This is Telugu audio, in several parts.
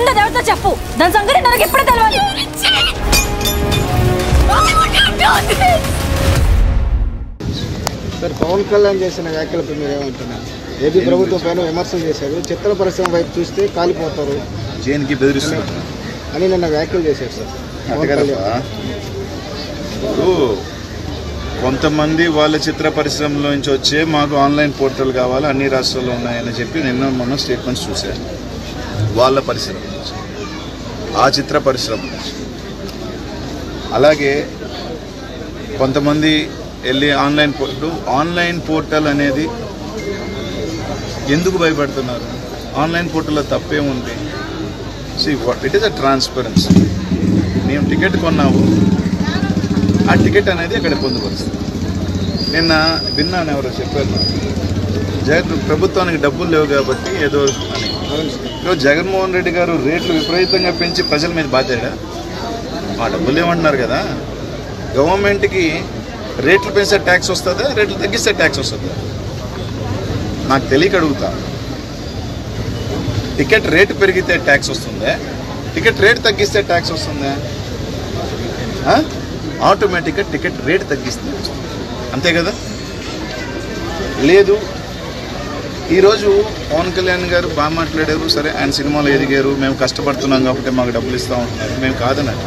ఉన్నది ఎవరితో చెప్పు దాని సంగతి నాకు ఎప్పుడు తెలియాలి సార్ పవన్ కళ్యాణ్ చేసిన వ్యాఖ్యలపై మీరు ఏమంటున్నారు ఏపీ ప్రభుత్వం పైన విమర్శలు చేశారు చిత్ర పరిశ్రమ వైపు చూస్తే కాలిపోతారు జైన్కి బెదిరిస్తున్నారు అని నిన్న వ్యాఖ్యలు చేశారు సార్ అంతే పవన్ కదప్పా కళ్యాణ్ ఇప్పుడు కొంతమంది వాళ్ళ చిత్ర పరిశ్రమలో నుంచి వచ్చే మాకు ఆన్లైన్ పోర్టల్ కావాలి అన్ని రాష్ట్రాల్లో ఉన్నాయని చెప్పి నిన్న మొన్న స్టేట్మెంట్స్ చూశాను వాళ్ళ పరిశ్రమ నుంచి ఆ చిత్ర పరిశ్రమ నుంచి అలాగే కొంతమంది వెళ్ళి ఆన్లైన్ పోర్టల్ ఆన్లైన్ పోర్టల్ అనేది ఎందుకు భయపడుతున్నారు ఆన్లైన్ పోర్టల్లో తప్పేముంది see it is a transparency మేము టికెట్ కొన్నాము ఆ టికెట్ అనేది అక్కడ పొందుపరుస్తుంది నిన్న విన్నాను ఎవరో చెప్పారు నాకు. జగన్ ప్రభుత్వానికి డబ్బులు లేవు కాబట్టి ఏదో అని అవును సార్ ఈరోజు జగన్మోహన్ రెడ్డి గారు రేట్లు విపరీతంగా పెంచి ప్రజల మీద బాధ్యడా మా డబ్బులు ఏమంటున్నారు కదా గవర్నమెంట్కి రేట్లు పెంచితే ట్యాక్స్ వస్తుందా రేట్లు తగ్గిస్తే ట్యాక్స్ వస్తుందా నాకు తెలియక అడుగుతా టికెట్ రేటు పెరిగితే ట్యాక్స్ వస్తుందా టికెట్ రేటు తగ్గిస్తే ట్యాక్స్ వస్తుందా ఆ? ఆటోమేటిక్గా టికెట్ రేటు తగ్గిస్తే వస్తుంది. అంతే కదా లేదు ఈరోజు పవన్ కళ్యాణ్ గారు బాగా మాట్లాడారు సరే ఆయన సినిమాలో ఎదిగారు మేము కష్టపడుతున్నాం కాబట్టి మాకు డబ్బులు ఇస్తా ఉంటున్నారు మేము కాదన్నట్టు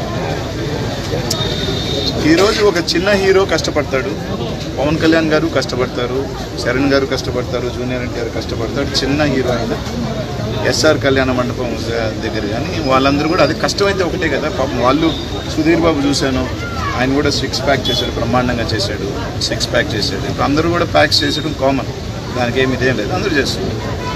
ఈరోజు ఒక చిన్న హీరో కష్టపడతాడు పవన్ కళ్యాణ్ గారు కష్టపడతారు శరణ్ గారు కష్టపడతారు జూనియర్ ఎన్టీఆర్ కష్టపడతాడు చిన్న హీరో అయిన ఎస్ఆర్ కళ్యాణ మండపం దగ్గర కానీ వాళ్ళందరూ కూడా అది కష్టమైతే ఒకటే కదా పాపం వాళ్ళు సుధీర్ బాబు చూశాను ఆయన కూడా సిక్స్ ప్యాక్ చేశాడు బ్రహ్మాండంగా చేశాడు సిక్స్ ప్యాక్ చేశాడు ఇప్పుడు అందరూ కూడా ప్యాక్స్ చేసేయడం కామన్ దానికి ఏమి ఇదేం లేదు అందరూ చేస్తున్నారు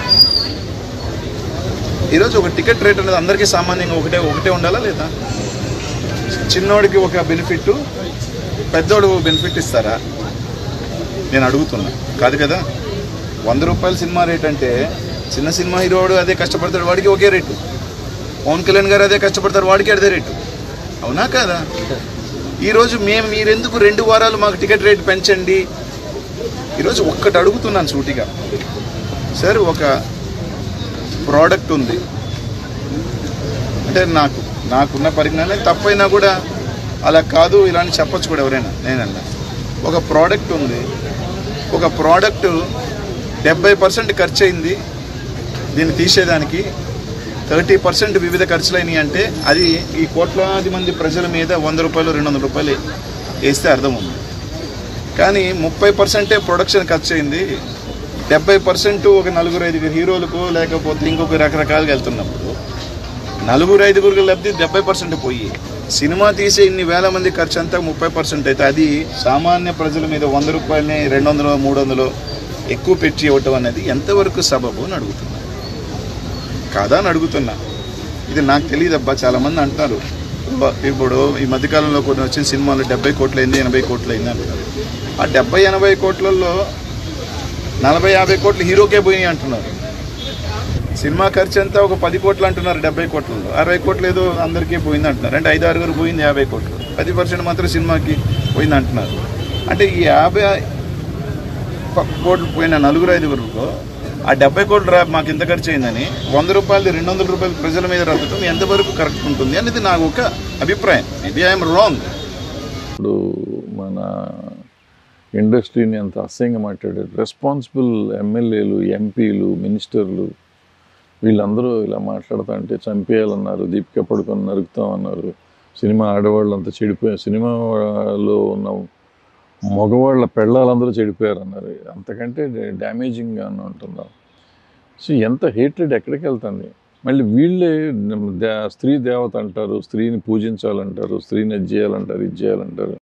ఈరోజు ఒక టికెట్ రేట్ అనేది అందరికీ సామాన్యంగా ఒకటే ఒకటే ఉండాలా లేదా చిన్నోడికి ఒక బెనిఫిట్ పెద్దోడు బెనిఫిట్ ఇస్తారా నేను అడుగుతున్నా కాదు కదా వంద రూపాయల సినిమా రేట్ అంటే చిన్న సినిమా హీరోడు అదే కష్టపడతాడు వాడికి ఒకే రేటు పవన్ కళ్యాణ్ గారు అదే కష్టపడతారు వాడికి అదే రేటు అవునా కాదా ఈరోజు మేము మీరెందుకు రెండు వారాలు మాకు టికెట్ రేట్ పెంచండి ఈరోజు ఒక్కటి అడుగుతున్నాను సూటిగా సార్ ఒక ప్రోడక్ట్ ఉంది అంటే నాకు నాకున్న పరిజ్ఞానం తప్పైనా కూడా అలా కాదు ఇలా అని చెప్పొచ్చు కూడా ఎవరైనా నేనన్నా ఒక ప్రోడక్ట్ ఉంది ఒక ప్రోడక్ట్ డెబ్బై పర్సెంట్ ఖర్చు అయింది దీన్ని తీసేదానికి థర్టీ పర్సెంట్ వివిధ ఖర్చులు అయినాయి అంటే అది ఈ కోట్లాది మంది ప్రజల మీద వంద రూపాయలు రెండు వందల రూపాయలు వేస్తే అర్థం ఉంది కానీ ముప్పై పర్సెంటే ప్రొడక్షన్ ఖర్చు అయింది డెబ్బై పర్సెంట్ ఒక నలుగురు ఐదుగురు హీరోలకు లేకపోతే ఇంకొక రకరకాలుగా వెళ్తున్నప్పుడు నలుగురు ఐదుగురు లబ్ధి డెబ్బై పర్సెంట్ పోయి సినిమా తీసే ఇన్ని వేల మంది ఖర్చు అంతా ముప్పై పర్సెంట్ అయితే అది సామాన్య ప్రజల మీద వంద రూపాయలని రెండు వందలు మూడు వందలు ఎక్కువ పెట్టి ఇవ్వటం అనేది ఎంతవరకు సబబు అని అడుగుతున్నా కాదా అని అడుగుతున్నా ఇది నాకు తెలియదబ్బా చాలామంది అంటారు ఇప్పుడు ఈ మధ్యకాలంలో కొన్ని వచ్చిన సినిమాలు డెబ్బై కోట్లు అయింది ఎనభై కోట్లు అయింది అంటారు ఆ డెబ్బై ఎనభై కోట్లలో నలభై యాభై కోట్లు హీరోకే పోయినాయి అంటున్నారు సినిమా ఖర్చు అంతా ఒక పది కోట్లు అంటున్నారు డెబ్బై కోట్లలో అరవై కోట్లు ఏదో అందరికీ పోయింది అంటున్నారు అంటే ఐదు ఆరుగురు పోయింది యాభై కోట్లు పది పర్సెంట్ మాత్రం సినిమాకి పోయింది అంటున్నారు అంటే ఈ యాభై ప- కోట్లు పోయిన నలుగురు ఐదుగురులో ఆ డెబ్బై కోట్లు రా మాకు ఇంత ఖర్చు అయిందని వంద రూపాయలు రెండు వందల రూపాయలు ప్రజల మీద రద్దటం ఎంతవరకు కరెక్ట్ ఉంటుంది అనేది నాకు ఒక అభిప్రాయం మేబీ ఐఎమ్ రాంగ్ ఇప్పుడు మన ఇండస్ట్రీని అంత అసహ్యంగా మాట్లాడారు రెస్పాన్సిబుల్ ఎమ్మెల్యేలు ఎంపీలు మినిస్టర్లు వీళ్ళందరూ ఇలా మాట్లాడుతా అంటే చంపేయాలన్నారు దీపిక పడుకొని నరుకుతామన్నారు సినిమా ఆడవాళ్ళు అంతా చెడిపోయారు సినిమాలో ఉన్న మగవాళ్ళ పెళ్ళాలందరూ చెడిపోయారు అన్నారు అంతకంటే డ్యామేజింగ్గా అని ఉంటున్నాం సో ఎంత హేట్రెడ్ ఎక్కడికి వెళ్తుంది మళ్ళీ వీళ్ళే దే- స్త్రీ దేవత అంటారు స్త్రీని పూజించాలంటారు స్త్రీని అది చేయాలంటారు ఇది చేయాలంటారు